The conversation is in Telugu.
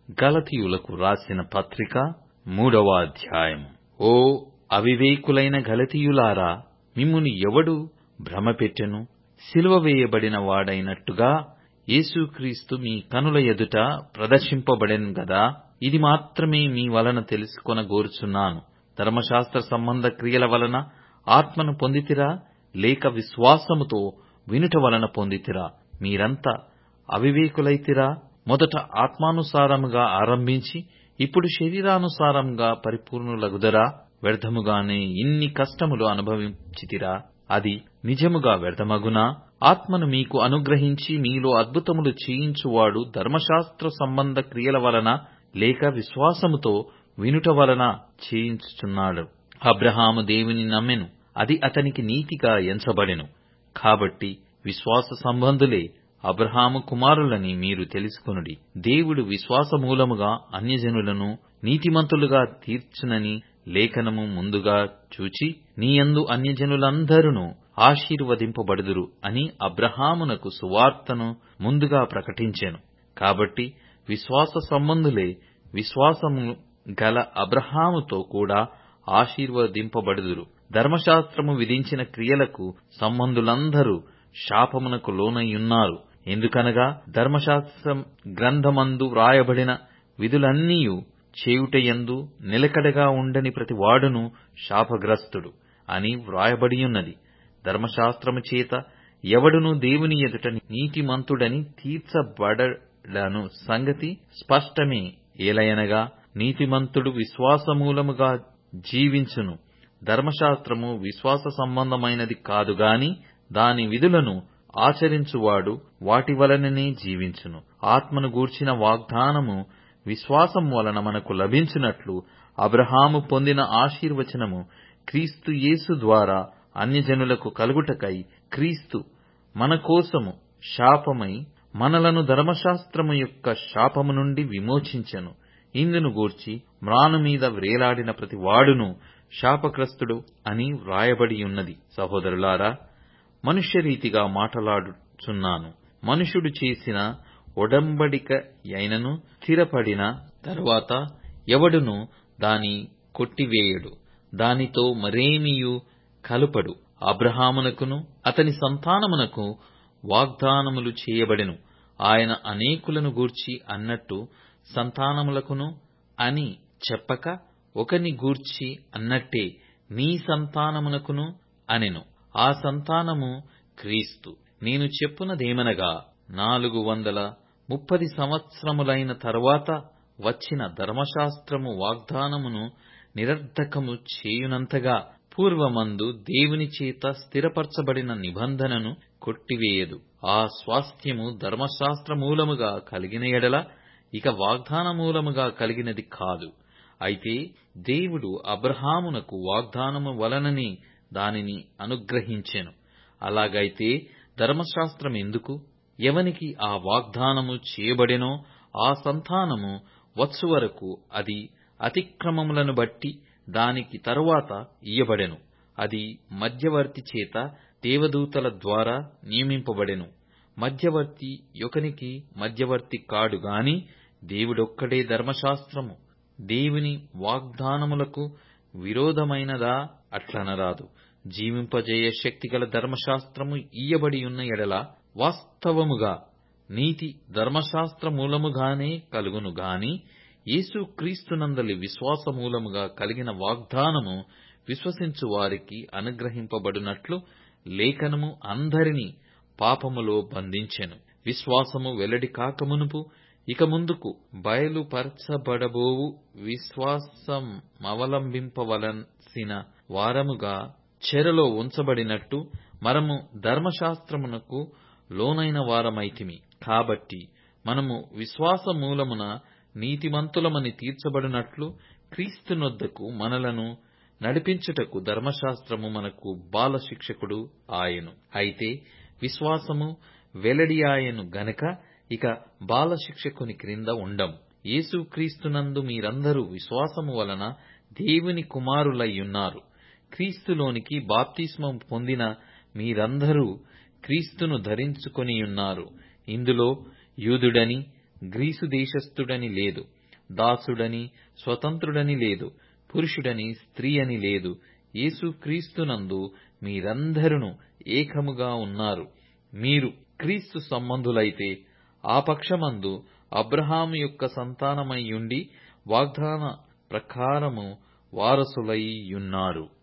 గలతీయులకు రాసిన పత్రిక మూడవ అధ్యాయము ఓ అవివేకులైన గలతీయులారా మిమ్మును ఎవడు భ్రమపెట్టెను సిలువ వేయబడిన వాడైనట్టుగా యేసుక్రీస్తు మీ కనుల ఎదుట ప్రదర్శింపబడెను గదా ఇది మాత్రమే మీ వలన తెలుసుకొనగోరుచున్నాను ధర్మశాస్త్ర సంబంధ క్రియల వలన ఆత్మను పొందితిరా లేక విశ్వాసముతో వినుట వలన పొందితిరా మీరంతా అవివేకులైతిరా మొదట ఆత్మానుసారముగా ఆరంభించి ఇప్పుడు శరీరానుసారముగా పరిపూర్ణులగుదరా వ్యర్థముగానే ఇన్ని కష్టములు అనుభవించితిరా అది నిజముగా వ్యర్థమగునా ఆత్మను మీకు అనుగ్రహించి మీలో అద్భుతములు చేయించువాడు ధర్మశాస్త్ర సంబంధ క్రియల వలన లేక విశ్వాసముతో వినుట వలన చేయించుచున్నాడు అబ్రహాము దేవుని నమ్మెను అది అతనికి నీతిగా ఎంచబడెను కాబట్టి విశ్వాస సంబంధులే అబ్రహాము కుమారులని మీరు తెలుసుకొనుడి దేవుడు విశ్వాస మూలముగా అన్యజనులను నీతిమంతులుగా తీర్చునని లేఖనము ముందుగా చూచి నీయందు అన్యజనులందరూ ఆశీర్వదింపబడుదురు అని అబ్రహామునకు సువార్తను ముందుగా ప్రకటించెను కాబట్టి విశ్వాస సంబంధులే విశ్వాసము గల అబ్రహాముతో కూడా ఆశీర్వదింపబడుదురు ధర్మశాస్త్రము విధించిన క్రియలకు సంబంధులందరూ శాపమునకు లోనయ్యున్నారు ఎందుకనగా ధర్మశాస్త్రం గ్రంథమందు వ్రాయబడిన విధులన్నీయు చేయుటయందు నిలకడగా ఉండని ప్రతి వాడును శాపగ్రస్తుడు అని వ్రాయబడియున్నది ధర్మశాస్త్రము చేత ఎవడును దేవుని ఎదుట నీతిమంతుడని తీర్చబడను సంగతి స్పష్టమే ఏలయనగా నీతిమంతుడు విశ్వాసమూలముగా జీవించును ధర్మశాస్త్రము విశ్వాస సంబంధమైనది కాదు గాని దాని విధులను ఆచరించువాడు వాటి వలననే జీవించును ఆత్మను గూర్చిన వాగ్దానము విశ్వాసం వలన మనకు లభించినట్లు అబ్రహాము పొందిన ఆశీర్వచనము క్రీస్తు యేసు ద్వారా అన్యజనులకు కలుగుటకై క్రీస్తు మన కోసము శాపమై మనలను ధర్మశాస్త్రము యొక్క శాపము నుండి విమోచించెను ఇందును గూర్చి మ్రాను మీద వ్రేలాడిన ప్రతి వాడును శాపగ్రస్తుడు అని వ్రాయబడియున్నది సహోదరులారా మనుష్యరీతిగా మాటలాడుచున్నాను మనుషుడు చేసిన ఒడంబడిక అయినను స్థిరపడిన తరువాత ఎవడును దాని కొట్టివేయడు దానితో మరేమియు కలుపడు అబ్రహామునకును అతని సంతానమునకు వాగ్దానములు చేయబడెను ఆయన అనేకులను గూర్చి అన్నట్టు సంతానములకును అని చెప్పక ఒకని గూర్చి అన్నట్టే నీ సంతానమునకును అనెను ఆ సంతానము క్రీస్తు నేను చెప్పునదేమనగా నాలుగు వందల ముప్పది సంవత్సరములైన తరువాత వచ్చిన ధర్మశాస్త్రము వాగ్దానమును నిరర్ధకము చేయునంతగా పూర్వమందు దేవుని చేత స్థిరపరచబడిన నిబంధనను కొట్టివేయదు ఆ స్వాస్థ్యము ధర్మశాస్త్ర మూలముగా కలిగిన ఎడల ఇక వాగ్దాన మూలముగా కలిగినది కాదు అయితే దేవుడు అబ్రహామునకు వాగ్దానము వలననే దానిని అనుగ్రహించెను అలాగైతే ధర్మశాస్త్రం ఎందుకు ఎవనికి ఆ వాగ్దానము చేయబడెనో ఆ సంతానము వచ్చు వరకు అది అతిక్రమములను బట్టి దానికి తరువాత ఇయ్యబడెను అది మధ్యవర్తి చేత దేవదూతల ద్వారా నియమింపబడెను మధ్యవర్తి యొకనికి మధ్యవర్తి కాడు గాని దేవుడొక్కడే ధర్మశాస్త్రము దేవుని వాగ్దానములకు విరోధమైనదా అట్లనరాదు జీవింపజేయ శక్తిగల ధర్మశాస్త్రము ఇయ్యబడి ఉన్న ఎడల వాస్తవముగా నీతి ధర్మశాస్త్ర మూలముగానే కలుగును గాని యేసు క్రీస్తునందలి విశ్వాస మూలముగా కలిగిన వాగ్దానము విశ్వసించు వారికి అనుగ్రహింపబడినట్లు లేఖనము అందరినీ పాపములో బంధించెను విశ్వాసము వెల్లడి కాకమునుపు ఇక ముందుకు బయలుపరచబడబోవు విశ్వాసమవలంబింపవలసిన వారముగా చెరలో ఉంచబడినట్టు మనము ధర్మశాస్త్రమునకు లోనైన వారమైతిమి కాబట్టి మనము విశ్వాస మూలమున నీతిమంతులమని తీర్చబడినట్లు క్రీస్తునొద్దకు మనలను నడిపించుటకు ధర్మశాస్త్రము మనకు బాల శిక్షకుడు ఆయను అయితే విశ్వాసము వెల్లడి ఆయను గనక ఇక బాల శిక్షకుని క్రింద ఉండం యేసుక్రీస్తునందు మీరందరూ విశ్వాసము వలన దేవుని కుమారులయ్యున్నారు క్రీస్తులోనికి బాప్తిస్మం పొందిన మీరందరూ క్రీస్తును ధరించుకొనియున్నారు ఇందులో యూదుడని గ్రీసు దేశస్థుడని లేదు దాసుడని స్వతంత్రుడని లేదు పురుషుడని స్త్రీ అని లేదు యేసుక్రీస్తునందు మీరందరూ ఏకముగా ఉన్నారు మీరు క్రీస్తు సంబంధులైతే ఆ పక్షమందు అబ్రహాము యొక్క సంతానమైయుండి వాగ్దాన ప్రకారము వారసులై యున్నారు